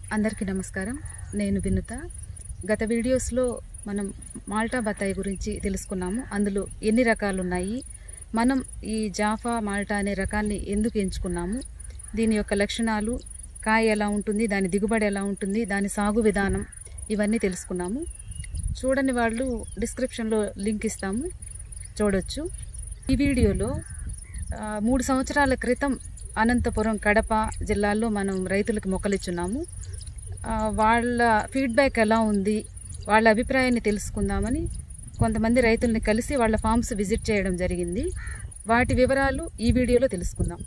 అందరికీ నమస్కారం నేను వినుత గత వీడియోస్లో మనం మాల్టా బత్తాయి గురించి తెలుసుకున్నాము అందులో ఎన్ని రకాలు ఉన్నాయి మనం ఈ జాఫా మాల్టా అనే రకాన్ని ఎందుకు ఎంచుకున్నాము దీని యొక్క లక్షణాలు కాయ ఎలా ఉంటుంది దాని దిగుబడి ఎలా ఉంటుంది దాని సాగు విధానం ఇవన్నీ తెలుసుకున్నాము చూడని వాళ్ళు డిస్క్రిప్షన్లో లింక్ ఇస్తాము చూడొచ్చు ఈ వీడియోలో ఆ, మూడు సంవత్సరాల క్రితం అనంతపురం కడప జిల్లాల్లో మనం రైతులకు మొక్కలిచ్చున్నాము ఆ, వాళ్ళ ఫీడ్బ్యాక్ ఎలా ఉంది వాళ్ళ అభిప్రాయాన్ని తెలుసుకుందామని కొంతమంది రైతుల్ని కలిసి వాళ్ళ ఫామ్స్ విజిట్ చేయడం జరిగింది వాటి వివరాలు ఈ వీడియోలో తెలుసుకుందాం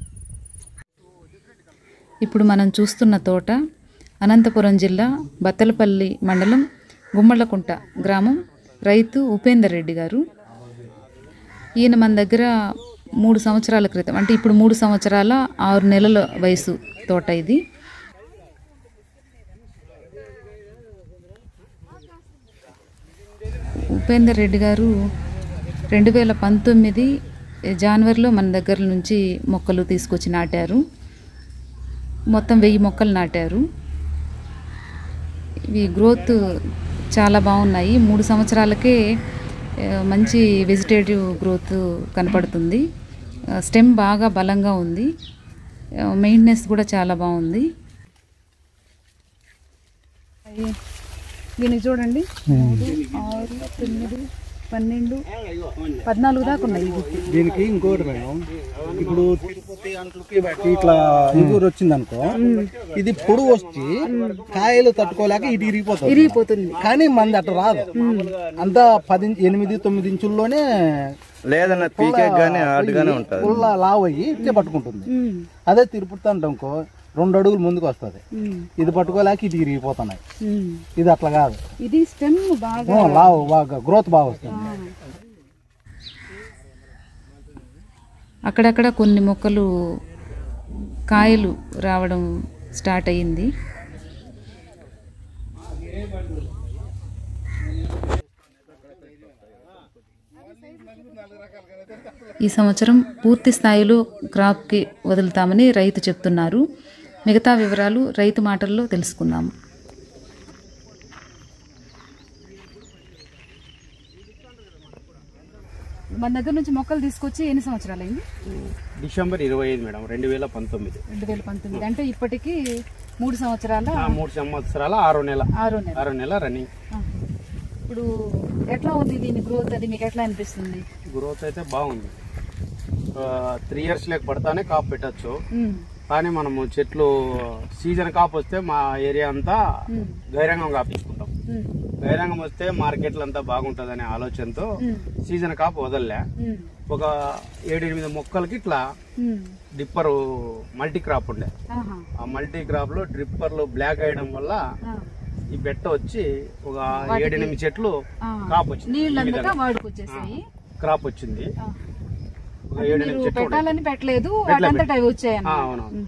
ఇప్పుడు మనం చూస్తున్న తోట అనంతపురం జిల్లా బత్తలపల్లి మండలం గుమ్మళ్ళకుంట గ్రామం రైతు ఉపేందర్ రెడ్డి గారు ఈయన మన దగ్గర మూడు సంవత్సరాల క్రితం అంటే ఇప్పుడు మూడు సంవత్సరాల ఆరు నెలల వయసు తోట ఇది ఉపేందర్ రెడ్డి గారు రెండు వేల పంతొమ్మిది జనవరిలో మన దగ్గర నుంచి మొక్కలు తీసుకొచ్చి నాటారు మొత్తం వెయ్యి మొక్కలు నాటారు ఇవి గ్రోత్ చాలా బాగున్నాయి మూడు సంవత్సరాలకే ఆ, మంచి వెజిటేటివ్ గ్రోత్ కనపడుతుంది ఆ, స్టెమ్ బాగా బలంగా ఉంది ఆ, మెయింటెనెన్స్ కూడా చాలా బాగుంది దీనికి చూడండి మూడు ఆరు తొమ్మిది పన్నెండు పద్నాలుగు దాకా ఉన్నాయి ఈ గుత్తి. దీనికి ఇంకోటి మేడం ఇప్పుడు తిరుపతి అంట్లకి బట్టి ఇట్లా ఇంకూరు వచ్చింది అనుకో ఇది పొడుగు వచ్చి కాయలు తట్టుకోలేక ఇటు ఇరిగిపోతుంది ఇరిగిపోతుంది కానీ మంది అట్లా రాదు అంతా పది ఇంచ్- ఎనిమిది తొమ్మిది ఇంచుల్లోనే లేదన్న పీకే గానీ హార్డ్గానే ఉంటుంది పుల్ల లావ్ అయ్యి ఇట్లే పట్టుకుంటుంది ఉమ్, అదే తిరుపతి అంటే అనుకో రెండు అడుగులు ముందుకు వస్తుంది ఉమ్, ఇది పట్టుకోలేక ఇటు ఇరిగిపోతున్నాయి ఉమ్. ఇది అట్లా కాదు ఇది స్టెమ్ బాగా ఉం, లావు బాగా గ్రోత్ బాగా వస్తుంది అక్కడక్కడ కొన్ని మొక్కలు కాయలు రావడం స్టార్ట్ అయ్యింది ఈ సంవత్సరం పూర్తి స్థాయిలో క్రాప్కి వదులుతామని రైతు చెప్తున్నారు మిగతా వివరాలు రైతు మాటల్లో తెలుసుకుందాము మన దగ్గర నుంచి మొక్కలు తీసుకొచ్చి ఎన్ని సంవత్సరాలు అయింది డిసెంబర్ ఇరవై ఐదు మేడం రెండు వేల పంతొమ్మిది రెండు వేల పంతొమ్మిది అంటే ఇప్పటికి మూడు సంవత్సరాల ఆ మూడు సంవత్సరాల ఆరో నెల ఆరో నెల ఆరో నెల రన్నింగ్ ఆ. ఇప్పుడు ఎట్లా ఉంది దీని గ్రోత్ అది మీకు ఎట్లా అనిపిస్తుంది గ్రోత్ అయితే బాగుంది త్రీ ఇయర్స్ లేక పడతానే కాపు పెట్టచ్చు ఉమ్, కానీ మనము చెట్లు సీజన్ కాపు వస్తే మా ఏరియా అంతా ఉమ్, గైరంగం కాపించుకుంటాం ఉమ్, గైరంగం వస్తే మార్కెట్లు అంతా బాగుంటుందనే ఆలోచనతో ఉమ్, సీజన్ కాపు వదలలే ఉమ్, ఒక ఏడెనిమిది మొక్కలకి ఇట్లా ఉమ్. డిప్పర్ మల్టీ క్రాప్ ఉండే ఆహా, ఆ మల్టీ క్రాప్ లో డ్రిప్పర్లు బ్లాక్ అయ్యడం వల్ల ఆ, ఈ బెట్ట వచ్చి ఒక ఏడెనిమిది చెట్లు ఆ. క్రాప్ వచ్చింది ఈ నీళ్ళంతా విధంగా. వాడుకొచ్చేసాయి క్రాప్ వచ్చింది ఆ. ఒక అది ఏడెనిమిది మీరు చెట్లు ఉన్నాయి. పెట్టాలని పెట్టలేదు పెట్టలే, వాటంతట అవి వచ్చాయి ఆ, అవునవును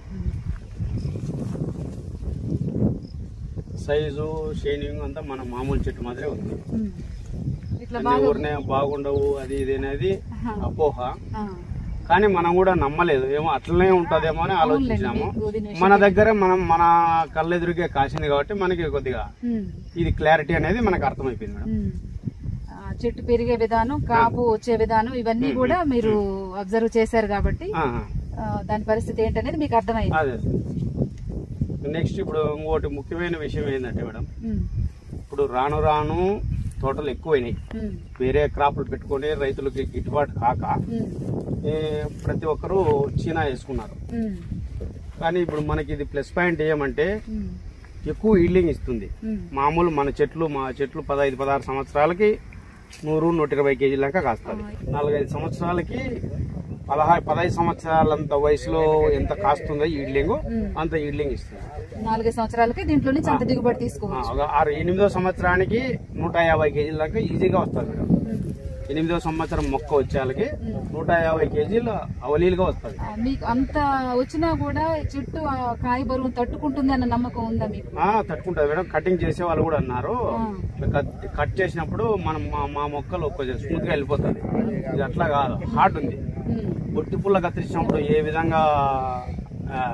సైజు షైనింగ్ అంతా మన మామూలు చెట్టు మాదిరే ఉంది ఇట్లా అన్ని బాగా ఊరినే బాగుండవు అది ఇది అనేది ఆహా. అపోహ ఆ, కానీ మనం కూడా నమ్మలేదు ఏమో అట్లనే ఉంటదేమో అని ఆలోచించాము మీకు దీని మన దగ్గర మనం మన కళ్ళెదురుగే కాసింది కాబట్టి మనకి కొద్దిగా ఉమ్, ఇది క్లారిటీ అనేది మనకు అర్థమైపోయింది మేడం ఉమ్. ఆ, చెట్టు పెరిగే విధానం కాపు వచ్చే విధానం ఇవన్నీ కూడా మీరు అబ్జర్వ్ చేశారు కాబట్టి ఆహా. ఆ, దాని పరిస్థితి ఏంటనేది మీకు అర్థమైంది అదే నెక్స్ట్ ఇప్పుడు ఇంకోటి ముఖ్యమైన విషయం ఏంటంటే మేడం ఉమ్, ఇప్పుడు రాను రాను తోటలు ఎక్కువైనాయి ఉమ్, వేరే క్రాప్లు పెట్టుకొని రైతులకి గిట్టుబాటు కాక ఉమ్, ఏ, ప్రతి ఒక్కరూ చీనా వేసుకున్నారు ఉమ్, కానీ ఇప్పుడు మనకి ఇది ప్లస్ పాయింట్ ఏమంటే ఉమ్, ఎక్కువ ఈల్డింగ్ ఇస్తుంది ఉమ్, మామూలు మన చెట్లు మా చెట్లు పదహైదు పదహారు సంవత్సరాలకి నూరు నూట ఇరవై కేజీల దాకా కాస్తుంది నాలుగైదు సంవత్సరాలకి పదహారు పదహైదు సంవత్సరాలంత వయసులో ఎంత కాస్తుందో ఈల్డింగ్ అంత ఈల్డింగ్ ఇస్తుంది నాలుగైదు సంవత్సరాలకి దీంట్లో నుంచి అంత దిగుబడి ఆ, తీసుకోవచ్చు ఒక ఆరు ఎనిమిదో సంవత్సరానికి నూట యాభై కేజీల దాకా ఈజీగా వస్తుంది మేడం ఉమ్. ఎనిమిదో సంవత్సరం మొక్క వచ్చేళ్ళకి నూట యాభై కేజీలు అవలీలుగా వస్తుంది ఆ, మీకు అంత వచ్చినా కూడా చెట్టు ఆ కాయ బరువు తట్టుకుంటుంది అన్న నమ్మకం ఉందా మీకు ఆ, తట్టుకుంటుంది మేడం కటింగ్ చేసే వాళ్ళు కూడా అన్నారు ఆ. కట్- కట్ చేసినప్పుడు మనం మా మా మొక్కలు కొంచెం స్మూత్ గా వెళ్ళిపోతుంది ఇది అట్లా కాదు హార్డ్ ఉంది ఉమ్, బొట్టి పుల్ల కత్తిరించినప్పుడు ఏ విధంగా ఆ,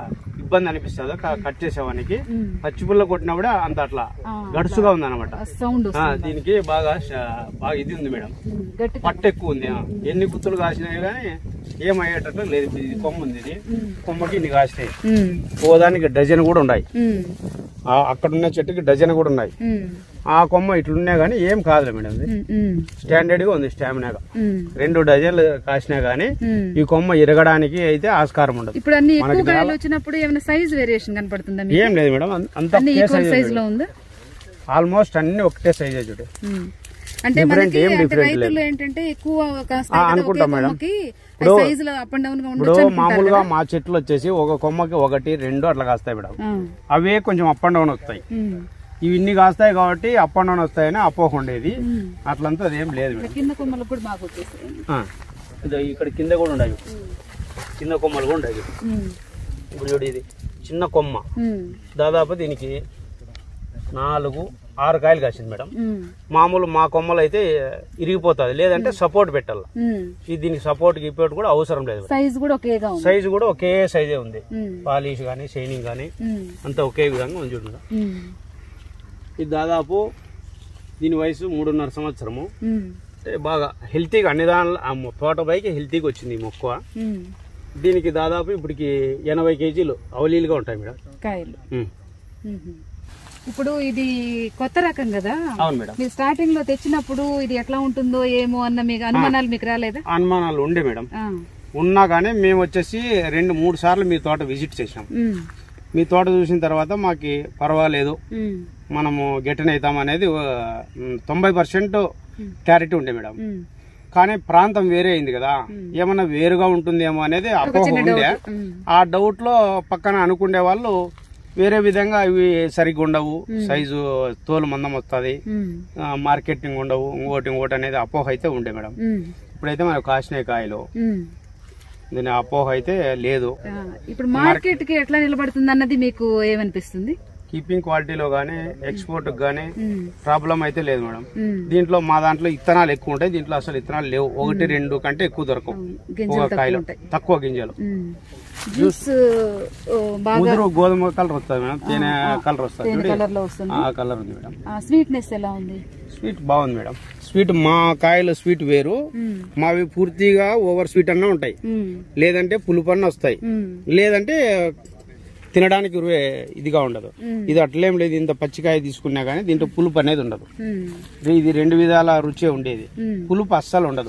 ఇబ్బంది అనిపిస్తుందో క- కట్ చేసేవానికి ఉమ్. పచ్చి పుల్ల కొట్టినప్పుడే అంత అట్లా ఆ, గడుసుగా ఉంది అనమాట సౌండ్ దీనికి బాగా ష- బాగా ఇది ఉంది మేడం గట్టి పట్టు ఎక్కువ ఉంది ఆ. ఎన్ని గుత్తులు కాసినాయి కానీ ఏమయ్యేటట్లు లేదు ఇది కొమ్మ ఉంది ఇది కొమ్మకి ఇన్ని కాసినాయి ఉమ్, పోదానికి డజన్ కూడా ఉన్నాయి ఉమ్, ఆ అక్కడ ఉన్న చెట్టుకి డజన్ కూడా ఉన్నాయి ఉమ్, ఆ కొమ్మ ఇట్లున్నా కానీ ఏం కాదులే మేడం ఇది ఉమ్, ఉమ్, స్టాండర్డ్ గా ఉంది స్టామినాగా ఉమ్, రెండు డజన్లు కాసినా కానీ ఉమ్. ఈ కొమ్మ ఇరగడానికి అయితే ఆస్కారం ఉండదు ఇప్పుడు అన్ని ఎక్కువ మనకి కాయలు వచ్చినప్పుడు ఏమైనా సైజ్ వేరియేషన్ కనపడుతుందా మీకు ఏం లేదు మేడం అన్- అంత అన్ని ఒకే ఈక్వల్ సైజే సైజ్ లో మేడం. ఉందా ఆల్మోస్ట్ అన్ని ఒకటే సైజే చూడు ఉమ్. అంటే Different మనకి ఏం అంటే different రైతులు ఏంటంటే ఎక్కువ కాస్తాయి ఆ, కదా, ఒకే అనుకుంటాం మేడం. కొమ్మకి ఇప్పుడు- సైజ్ లో అప్ అండ్ డౌన్ గా ఇప్పుడు ఉండొచ్చు అనుకుంటారు మామూలుగా కదా. మా చెట్లు వచ్చేసి ఒక కొమ్మకి ఒకటి రెండు అట్లా కాస్తాయి మేడం ఆ, అవే కొంచెం అప్ అండ్ డౌన్ వస్తాయి ఉమ్, ఇవి ఇన్ని కాస్తాయి కాబట్టి అప్ అండ్ డౌన్ వస్తాయని అపోహ ఉండేది ఉమ్. అట్లంతా అదేం లేదు ఇక్కడ మేడం కింద కొమ్మలకు కూడా బాగా వచ్చేసాయి ఆ. ఇదో ఇక్కడ కింద కూడా ఉండవు కింద కొమ్మలు కూడా ఉండవు ఉమ్, ఇప్పుడు చూడు ఇది చిన్న కొమ్మ ఉమ్, దాదాపు దీనికి నాలుగు ఆరు కాయలు కాసింది మేడం ఉమ్, మామూలు మా కొమ్మలు అయితే ఇరిగిపోతుంది లేదంటే సపోర్ట్ పెట్టాలి ఉమ్. ఇది దీనికి సపోర్ట్ గిపోర్ట్ కూడా అవసరం లేదు సైజ్ కూడా ఒకేగా ఉంది సైజు కూడా ఒకే సైజే ఉంది ఉమ్, పాలిష్ కానీ షైనింగ్ కానీ ఉమ్, అంతా ఒకే విధంగా ఉంది చూడండి ఉమ్, ఇది దాదాపు దీని వయసు మూడున్నర సంవత్సరము ఉమ్, అంటే బాగా హెల్తీగా అన్ని దానిలో ఆ మొ- తోట పైకి హెల్తీగా వచ్చింది ఈ మొక్క ఉమ్. దీనికి దాదాపు ఇప్పటికి ఎనభై కేజీలు అవలీలుగా ఉంటాయి మేడం కాయలు ఉమ్. ఉహు. ఇప్పుడు ఇది కొత్త రకం కదా అవును మేడం మీరు స్టార్టింగ్ లో తెచ్చినప్పుడు ఇది ఎట్లా ఉంటుందో ఏమో అన్న మీకు అనుమానాలు మీకు రాలేదా అనుమానాలు ఉండే మేడం ఆ, ఉన్నా కానీ మేము వచ్చేసి రెండు మూడు సార్లు మీ తోట విజిట్ చేసినాం ఉమ్, మీ తోట చూసిన తర్వాత మాకు పర్వాలేదు ఉమ్, మనము గెటన్ అవుతాం అనేది ఆ, తొంభై పర్సెంట్ క్లారిటీ ఉండే మేడం ఉమ్, కానీ ప్రాంతం వేరే అయింది కదా ఏమన్నా వేరుగా ఉంటుందేమో అనేది అపోహ ఉండే ఉమ్, ఆ డౌట్ లో పక్కన అనుకునే వాళ్ళు వేరే విధంగా ఇవి సరిగ్గా ఉండవు సైజు తోలు మందం వస్తుంది ఉమ్, మార్కెటింగ్ ఉండవు ఇంకోటి ఇంకోటి అనేది అపోహ అయితే ఉండే మేడం ఉమ్, ఇప్పుడైతే మనకు కాసినాయి కాయలు ఉమ్. దీని అపోహ అయితే లేదు ఆ, ఇప్పుడు మార్కెట్ కి ఎట్లా నిలబడుతుంది అన్నది మీకు ఏమనిపిస్తుంది కీపింగ్ క్వాలిటీలో కానీ ఎక్స్పోర్ట్ కానీ ఉమ్, ప్రాబ్లం అయితే లేదు మేడం ఉమ్, దీంట్లో మా దాంట్లో ఇత్తనాలు ఎక్కువ ఉంటాయి దీంట్లో అసలు ఇత్తనాలు లేవు ఒకటి రెండు కంటే ఎక్కువ దొరకవు గింజలు ఒక కాయలు ఉంటాయి. తక్కువ గింజలు ఉమ్. జ్యూస్ ఓ, బాగా ముదురు గోధుమ కలర్ వస్తుంది మేడం తేనె కలర్ వస్తుంది తేనె చూడు కలర్ లో వస్తుంది ఆ కలర్ ఉంది మేడం ఆ, స్వీట్నెస్ ఎలా ఉంది స్వీట్ బాగుంది మేడం స్వీట్ మా కాయలు స్వీట్ వేరు ఉమ్, మావి పూర్తిగా ఓవర్ స్వీట్ అన్న ఉంటాయి ఉమ్, లేదంటే పులుపు అన్న వస్తాయి ఉమ్, లేదంటే తినడానికి రువే ఇదిగా ఉండదు మ్మ్. ఇది అట్లేం లేదు ఇంత పచ్చికాయ తీసుకున్నా కానీ దీంట్లో పులుపు అనేది ఉండదు ఉమ్, ఇది రెండు విధాల రుచే ఉండేది ఉమ్. పులుపు అస్సలు ఉండదు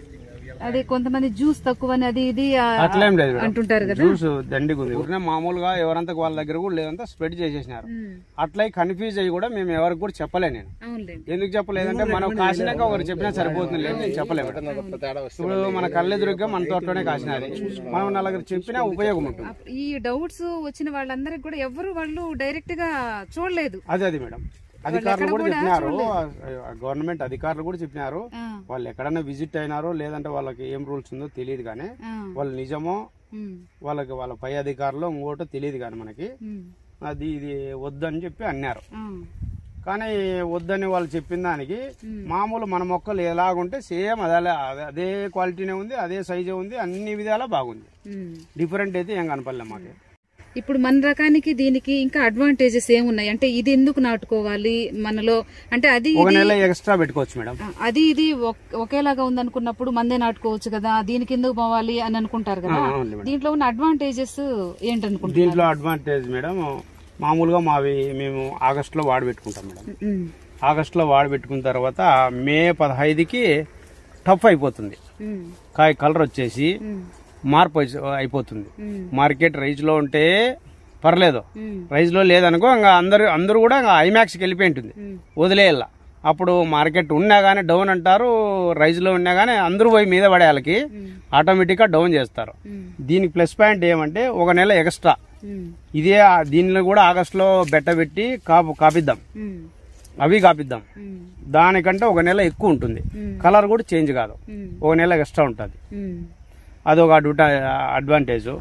అదే కొంతమంది జ్యూస్ తక్కువ అని అది ఇది ఆ, అట్లేం లేదు మేడం. అంటుంటారు కదా జ్యూస్ దండిగా ఉంది ఊరికే మామూలుగా ఎవరంతా వాళ్ళ దగ్గర కూడా లేదంతా స్ప్రెడ్ చేసేసినారు ఉమ్, అట్లయి కన్ఫ్యూజ్ అయ్యి కూడా మేము ఎవరికి కూడా చెప్పలే నేను అవునులేండి ఎందుకు చెప్పలేదంటే మనం కాసినాక ఒకరు చెప్పినా సరిపోతుంది లేదు నేను చెప్పలేము ఇప్పుడు మన కళ్ళెదురుగా మన తోటలోనే కాసినది మనం నలుగురు చెప్పినా ఉపయోగం ఉంటుంది అప్- ఈ డౌట్స్ వచ్చిన వాళ్ళందరికి కూడా ఎవరు వాళ్ళు డైరెక్ట్ గా చూడలేదు అదే అది మేడం అధికారులు కూడా చెప్పినారు గవర్నమెంట్ అధికారులు కూడా చెప్పినారు ఆ, వాళ్ళు ఎక్కడైనా విజిట్ అయినారో లేదంటే వాళ్ళకి ఏం రూల్స్ ఉందో తెలియదు కానీ ఆ, వాళ్ళు నిజమో ఉమ్, వాళ్ళకి వాళ్ళ పై అధికారులు ఇంకోటో తెలియదు కానీ మనకి ఉమ్, అది ఇది వద్దని చెప్పి అన్నారు ఆ, కానీ వద్దని వాళ్ళు చెప్పిన దానికి మామూలు మన మొక్కలు ఎలాగుంటే సేమ్ అదే అదే క్వాలిటీనే ఉంది అదే సైజే ఉంది అన్ని విధాలా బాగుంది ఉమ్. డిఫరెంట్ అయితే ఏం కనపడలే మాకు ఇప్పుడు మన రకానికి దీనికి ఇంకా అడ్వాంటేజెస్ ఏమున్నాయి అంటే ఇది ఎందుకు నాటుకోవాలి మనలో అంటే అది ఒక ఇది నెల ఎక్స్ట్రా పెట్టుకోవచ్చు మేడం ఆ, అది ఇది ఒక్- ఒకేలాగా ఉందనుకున్నప్పుడు మందే నాటుకోవచ్చు కదా దీనికి ఎందుకు పోవాలి అని అనుకుంటారు కదా అవును మేడం దీంట్లో ఉన్న అడ్వాంటేజెస్ ఏంటనుకుంటారు దీంట్లో అడ్వాంటేజ్ మేడం మామూలుగా మావి మేము ఆగస్టులో వాడబెట్టుకుంటాం మేడం ఉమ్, ఆగస్టులో వాడబెట్టుకున్న తర్వాత మే పదహైదుకి టఫ్ అయిపోతుంది ఉమ్, కాయ కలర్ వచ్చేసి ఉమ్, మార్పు వచ్చి- అయిపోతుంది ఉమ్, మార్కెట్ రైజ్లో ఉంటే పర్లేదు ఉమ్, రైజ్లో లేదనుకో ఇంకా అందరు అందరూ కూడా ఇంకా ఐమాక్స్కి వెళ్ళిపోయి ఉంటుంది ఉమ్, వదిలేయాల అప్పుడు మార్కెట్ ఉన్నా కానీ డౌన్ అంటారు రైజ్లో ఉన్నా కానీ అందరూ పోయి మీద పడే వాళ్ళకి ఉమ్, ఆటోమేటిక్గా డౌన్ చేస్తారు ఉమ్, దీనికి ప్లస్ పాయింట్ ఏమంటే ఒక నెల ఎక్స్ట్రా ఉమ్, ఇదే ఆ- దీనిలో కూడా ఆగస్టులో బెట్టబెట్టి కాపు కాపిద్దాం ఉమ్, అవి కాపిద్దాం ఉమ్, దానికంటే ఒక నెల ఎక్కువ ఉంటుంది ఉమ్, కలర్ కూడా చేంజ్ కాదు ఉమ్, ఒక నెల ఎక్స్ట్రా ఉంటుంది ఉమ్, అదొక అడ్వా అడ్వాంటేజ్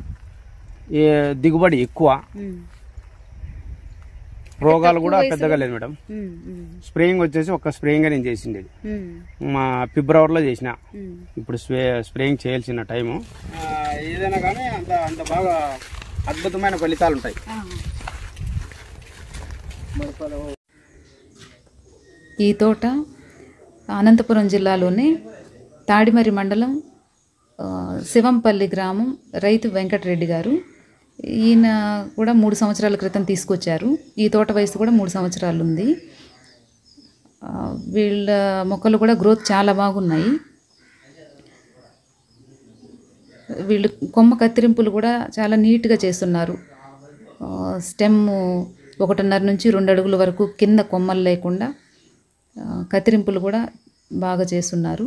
ఈ దిగుబడి ఎక్కువ ఉమ్, రోగాలు కూడా పెద్దగా లేదు మేడం ఉమ్, ఉమ్, స్ప్రేయింగ్ వచ్చేసి ఒక స్ప్రేయింగ్ నేను చేసిండేది ఉమ్, మా ఫిబ్రవరిలో చేసిన ఉమ్, ఇప్పుడు స్ప్రే స్ప్రేయింగ్ చేయాల్సిన టైము ఏదైనా కానీ అంత అంత బాగా అద్భుతమైన ఫలితాలు ఉంటాయి ఈ తోట అనంతపురం జిల్లాలోని తాడిమరి మండలం ఆ, శివంపల్లి గ్రామం రైతు వెంకటరెడ్డి గారు ఈయన కూడా మూడు సంవత్సరాల క్రితం తీసుకొచ్చారు ఈ తోట వయసు కూడా మూడు సంవత్సరాలు ఉంది ఆ, వీళ్ళ మొక్కలు కూడా గ్రోత్ చాలా బాగున్నాయి వీళ్ళు కొమ్మ కత్తిరింపులు కూడా చాలా నీట్గా చేస్తున్నారు ఆ, స్టెమ్ ఒకటిన్నర నుంచి రెండు అడుగుల వరకు కింద కొమ్మలు లేకుండా ఆ, కత్తిరింపులు కూడా బాగా చేస్తున్నారు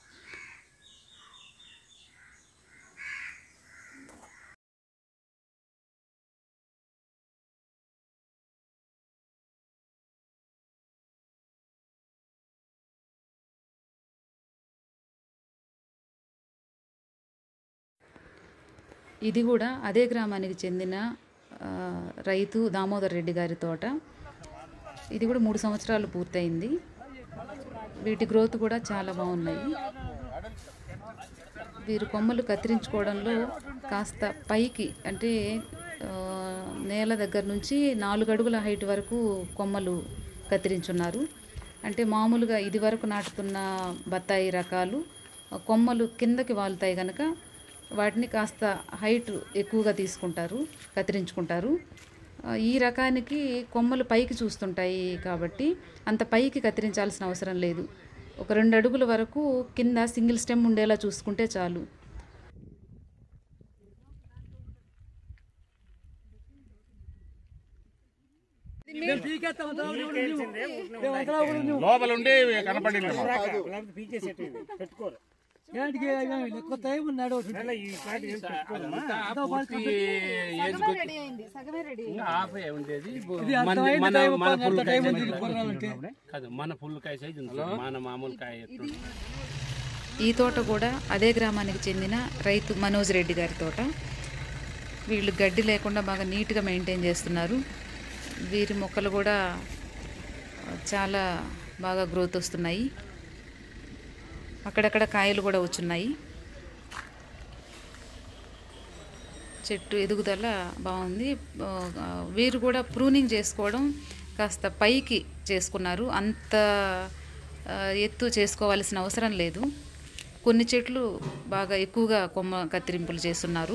ఇది కూడా అదే గ్రామానికి చెందిన ఆ, రైతు దామోదర్ రెడ్డి గారి తోట ఇది కూడా మూడు సంవత్సరాలు పూర్తయింది వీటి గ్రోత్ కూడా చాలా బాగున్నాయి వీరు కొమ్మలు కత్తిరించుకోవడంలో కాస్త పైకి అంటే ఆ, నేల దగ్గర నుంచి నాలుగు అడుగుల హైట్ వరకు కొమ్మలు కత్తిరించున్నారు అంటే మామూలుగా ఇది వరకు నాటుతున్న బత్తాయి రకాలు ఆ, కొమ్మలు కిందకి వాలుతాయి కనుక వాటిని కాస్త హైట్ ఎక్కువగా తీసుకుంటారు కత్తిరించుకుంటారు ఆ, ఈ రకానికి కొమ్మలు పైకి చూస్తుంటాయి కాబట్టి అంత పైకి కత్తిరించాల్సిన అవసరం లేదు ఒక రెండు అడుగుల వరకు కింద సింగిల్ స్టెమ్ ఉండేలా చూసుకుంటే చాలు లోపల ఉండి కనపడింది ఉండేది మన మన ఫుల్ కాయ కాదు మన ఫుల్ కాయ సైజ్ ఉంది మన మామూలు కాయ ఎట్లుంది? ఈ తోట కూడా అదే గ్రామానికి చెందిన రైతు మనోజ్ రెడ్డి గారి తోట వీళ్ళు గడ్డి లేకుండా బాగా నీట్గా మెయింటైన్ చేస్తున్నారు వీరి మొక్కలు కూడా చాలా బాగా గ్రోత్ వస్తున్నాయి అక్కడక్కడ కాయలు కూడా వచ్చున్నాయి చెట్టు ఎదుగుదల బాగుంది ఆ, వీరు కూడా ప్రూనింగ్ చేసుకోవడం కాస్త పైకి చేసుకున్నారు అంత ఆ, ఎత్తు చేసుకోవాల్సిన అవసరం లేదు కొన్ని చెట్లు బాగా ఎక్కువగా కొమ్మ కత్తిరింపులు చేస్తున్నారు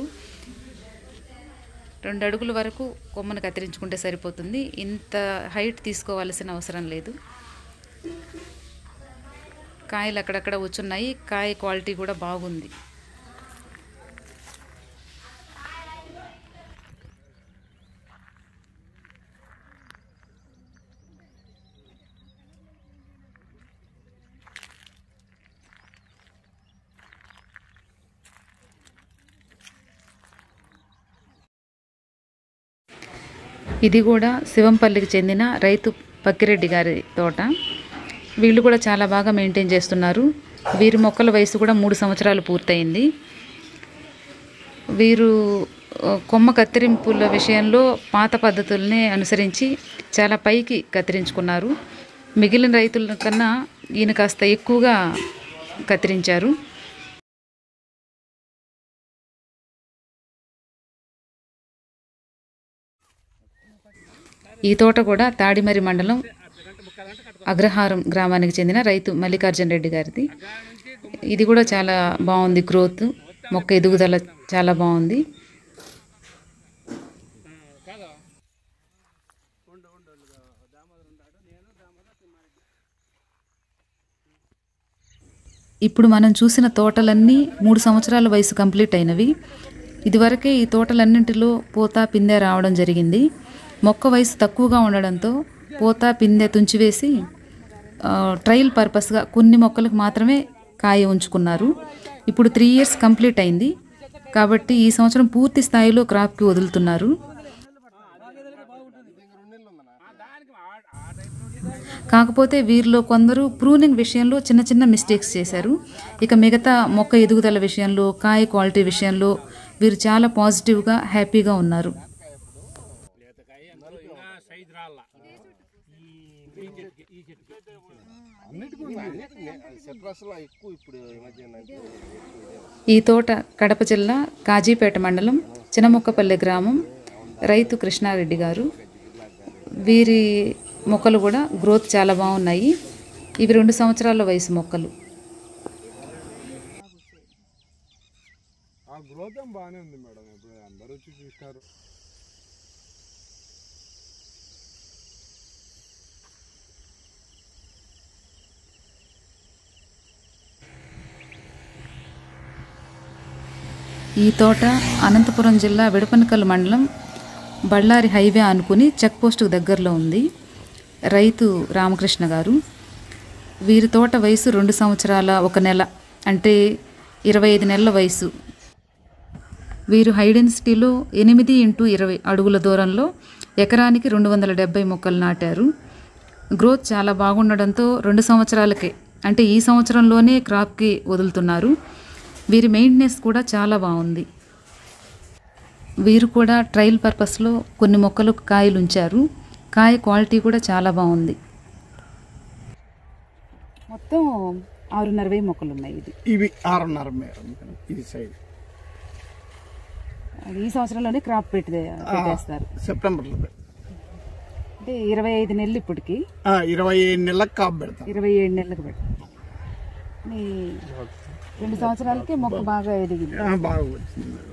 రెండు అడుగుల వరకు కొమ్మను కత్తిరించుకుంటే సరిపోతుంది ఇంత హైట్ తీసుకోవాల్సిన అవసరం లేదు కాయలు అక్కడక్కడ వచ్చున్నాయి కాయ క్వాలిటీ కూడా బాగుంది ఇది కూడా శివంపల్లికి చెందిన రైతు పక్కిరెడ్డి గారి తోట వీళ్ళు కూడా చాలా బాగా మెయింటైన్ చేస్తున్నారు వీరి మొక్కల వయసు కూడా మూడు సంవత్సరాలు పూర్తయింది వీరు ఆ, కొమ్మ కత్తిరింపుల విషయంలో పాత పద్ధతుల్ని అనుసరించి చాలా పైకి కత్తిరించుకున్నారు మిగిలిన రైతుల కన్నా ఈయన కాస్త ఎక్కువగా కత్తిరించారు ఈ తోట కూడా తాడిమరి మండలం అగ్రహారం గ్రామానికి చెందిన రైతు మల్లికార్జున రెడ్డి గారిది ఇది కూడా చాలా బాగుంది గ్రోత్ మొక్క ఎదుగుదల చాలా బాగుంది ఇప్పుడు మనం చూసిన తోటలన్నీ మూడు సంవత్సరాల వయసు కంప్లీట్ అయినవి ఇదివరకే ఈ తోటలన్నింటిలో పూత పిందె రావడం జరిగింది మొక్క వయసు తక్కువగా ఉండడంతో పూత పిందె తుంచివేసి ఆ, ట్రయల్ పర్పస్గా కొన్ని మొక్కలకు మాత్రమే కాయ ఉంచుకున్నారు ఇప్పుడు త్రీ ఇయర్స్ కంప్లీట్ అయింది కాబట్టి ఈ సంవత్సరం పూర్తి స్థాయిలో క్రాప్కి వదులుతున్నారు కాకపోతే వీరిలో కొందరు ప్రూనింగ్ విషయంలో చిన్న చిన్న మిస్టేక్స్ చేశారు ఇక మిగతా మొక్క ఎదుగుదల విషయంలో కాయ క్వాలిటీ విషయంలో వీరు చాలా పాజిటివ్గా హ్యాపీగా ఉన్నారు ఇంకా సైజ్ రాల మళ్ళా ఈ ఈ చెట్టుకి ఈ చెట్టుకి ఈ తోట కడప జిల్లా కాజీపేట మండలం చినముక్కపల్లి గ్రామం రైతు కృష్ణారెడ్డి గారు వీరి మొక్కలు కూడా గ్రోత్ చాలా బాగున్నాయి ఇవి రెండు సంవత్సరాల వయసు మొక్కలు ఆ గ్రోత్ ఏం బాగానే ఉంది మేడం ఇప్పుడు అందరూ వచ్చి చూస్తారు ఈ తోట అనంతపురం జిల్లా విడపనకల్ మండలం బళ్ళారి హైవే అనుకుని చెక్ పోస్టుకు దగ్గరలో ఉంది రైతు రామకృష్ణ గారు వీరి తోట వయసు రెండు సంవత్సరాల ఒక నెల అంటే ఇరవై ఐదు నెలల వయసు వీరు హై డెన్సిటీలో ఎనిమిది ఇంటూ ఇరవై అడుగుల దూరంలో ఎకరానికి రెండు వందల డెబ్బై మొక్కలు నాటారు గ్రోత్ చాలా బాగుండడంతో రెండు సంవత్సరాలకే అంటే ఈ సంవత్సరంలోనే క్రాప్కి వదులుతున్నారు వీరి మెయింటెనెన్స్ కూడా చాలా బాగుంది వీరు కూడా ట్రయల్ పర్పస్లో కొన్ని మొక్కలు కాయలు ఉంచారు కాయ క్వాలిటీ కూడా చాలా బాగుంది మొత్తం ఆరున్నర వెయ్యి మొక్కలు ఉన్నాయి ఇది ఇవి ఆరున్నర మేడం ఇది సైడ్ అది ఈ సంవత్సరంలోనే క్రాప్ పెట్టి పెట్టేస్తారు సెప్టెంబర్లో పెడతాం. అంటే ఇరవై ఐదు నెలలు ఇప్పటికి ఆ, ఇరవై ఐదు నెలలకు కాపు పెడతాం ఇరవై ఏడు నెలలకు పెడతాం ఈ రెండు సంవత్సరాలకే మొక్క బాగా ఎదిగింది ఆ, బాగా వచ్చింది మేడం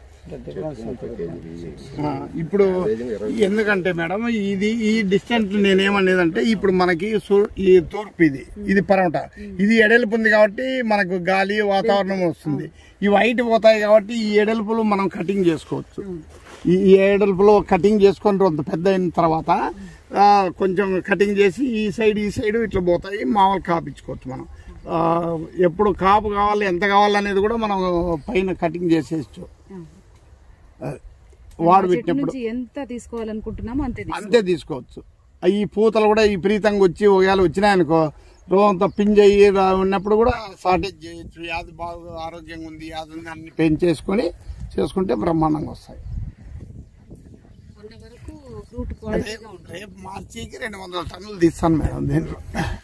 ఆ, ఇప్పుడు ఎందుకంటే మేడం ఇది ఈ డిస్టెన్స్ నేనేమనేదంటే ఇప్పుడు మనకి సు- ఈ తూర్పు ఇది ఇది పరమట ఇది ఎడల్పు ఉంది కాబట్టి మనకు గాలి వాతావరణం వస్తుంది ఈ వైట్ పోతాయి కాబట్టి ఈ ఎడల్పులు మనం కటింగ్ చేసుకోవచ్చు ఈ ఈ ఎడల్పులో కటింగ్ చేసుకొని కొంత పెద్ద అయిన తర్వాత ఆ, కొంచెం కటింగ్ చేసి ఈ సైడ్ ఈ సైడ్ ఇట్లా పోతాయి మామూలు కాపించుకోవచ్చు మనం ఆ, ఎప్పుడు కాపు కావాలి ఎంత కావాలనేది కూడా మనం పైన కటింగ్ చేసేయచ్చు వాడు చెట్టు పెట్టినప్పుడు నుంచి ఎంత తీసుకోవాలనుకుంటున్నామో అంతే తీసుకో- అంతే తీసుకోవచ్చు ఈ పూతలు కూడా విపరీతంగా వచ్చి ఒకవేళ వచ్చినాయనుకో రోజంతా పింజ్ అయ్యి రా- ఉన్నప్పుడు కూడా షార్టేజ్ చేయొచ్చు యాది బాగా ఆరోగ్యంగా ఉంది యాది ఉంది అన్ని పెంచేసుకొని చేసుకుంటే బ్రహ్మాండంగా వస్తాయి మొన్న వరకు ఫ్రూట్ క్వాలిటీ రేపు రేపు మార్చికి రెండు వందల టన్నులు తీస్తాను మేడం దీంట్లో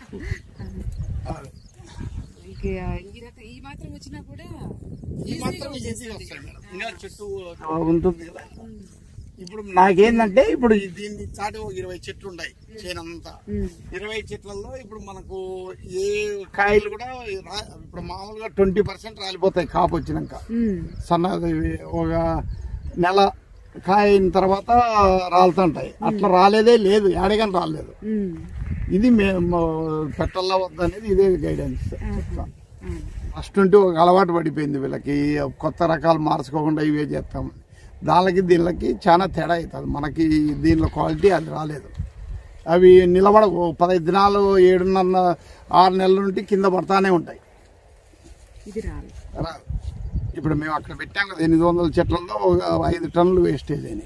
ఈ రకం- ఈ మాత్రం వచ్చినా కూడా ఈ మాత్రం ఈజీగా వస్తాయి మేడం ఇంకా చెట్టు ఉంటుంది కదా ఇప్పుడు నాకేందంటే ఇప్పుడు ఈ దీన్ని చాటి ఒక ఇరవై చెట్లు ఉన్నాయి చేనంతా ఇరవై చెట్లలో ఇప్పుడు మనకు ఏ కాయలు కూడా రా- ఇప్పుడు మామూలుగా ట్వంటీ పర్సెంట్ రాలిపోతాయి కాపు వచ్చినాక ఉమ్, సన్నది ఒక నెల కాయ అయిన తర్వాత రాలుతుంటాయి అట్లా రాలేదే లేదు ఏడగాని రాలేదు ఉమ్, ఇది మేము పెట్టల్లా వద్ద అనేది ఇదే గైడెన్స్ ఫస్ట్ నుండి ఒక అలవాటు పడిపోయింది వీళ్ళకి కొత్త రకాలు మార్చుకోకుండా ఇవే చేస్తాం దానికి దీనికి చాలా తేడా అవుతుంది మనకి దీనిలో క్వాలిటీ అది రాలేదు అవి నిలబడ ఓ పదహైదు దినాలు ఏడున్నర ఆరు నెలల నుండి కింద పడతానే ఉంటాయి ఇది రాదు రాదు ఇప్పుడు మేము అక్కడ పెట్టాం కదా ఎనిమిది వందల చెట్లలో ఒక ఐదు టన్నులు వేస్టేజ్ అయినాయి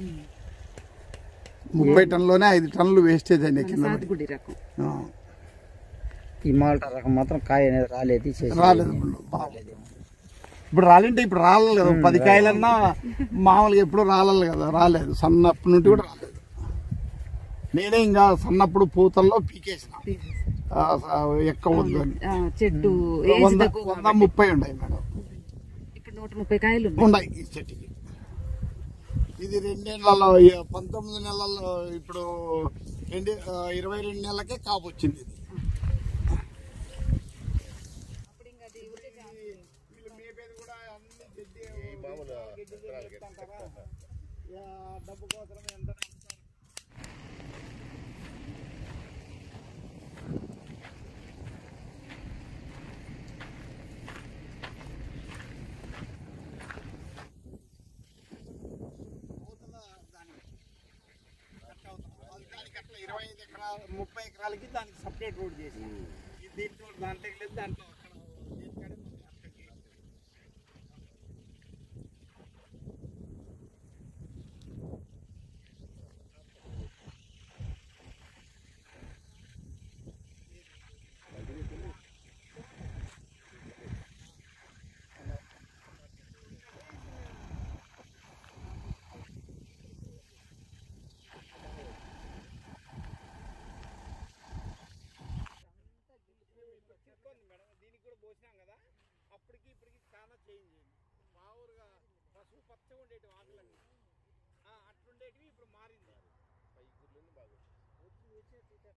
ముప్పై టన్నులోనే ఐదు టన్నులు వేస్టేజ్ అయినాయి కింద పడి సాతుగుడి రకం ఆ. ఈ మాల్టా రకం మాత్రం కాయ అనేది రాలేదు చేసి రాలేదు ఇప్పుడు బాగాలేదు. ఇప్పుడు రాలంటే ఇప్పుడు రాలేదు కదా పది కాయలన్నా మామూలుగా ఎప్పుడు రాలేదు కదా రాలేదు సన్నప్పటి నుండి కూడా రాలేదు నేనే ఇంకా సన్నప్పుడు పూతల్లో పీకేసిన ఆ, ఆ, ఎక్కవద్దు అని ఆ, చెట్టు ఏజ్ వంద తక్కువ వంద ముప్పై ఉన్నాయి మేడం ఇప్పుడు నూట ముప్పై కాయలు ఉన్నాయి. ఉన్నాయి ఈ చెట్టుకి ఇది రెండేళ్లలో ఈ పంతొమ్మిది నెలల్లో ఇప్పుడు రెండు ఆ, ఇరవై రెండు నెలలకే కాపు వచ్చింది ఇది వీళ్ళు మేపేది కూడా అన్ని గడ్డి గడ్డి చెప్తాంటారా? యా, డబ్బు కోసం ఎంత నమ్ముతారు? అది దానికి అట్లా ఇరవై ఐదు ఎకరాలు ముప్పై ఎకరాలకి దానికి సపరేట్ రోడ్ చేసి దీంట్లో దాంట్లో లేదు దాంట్లో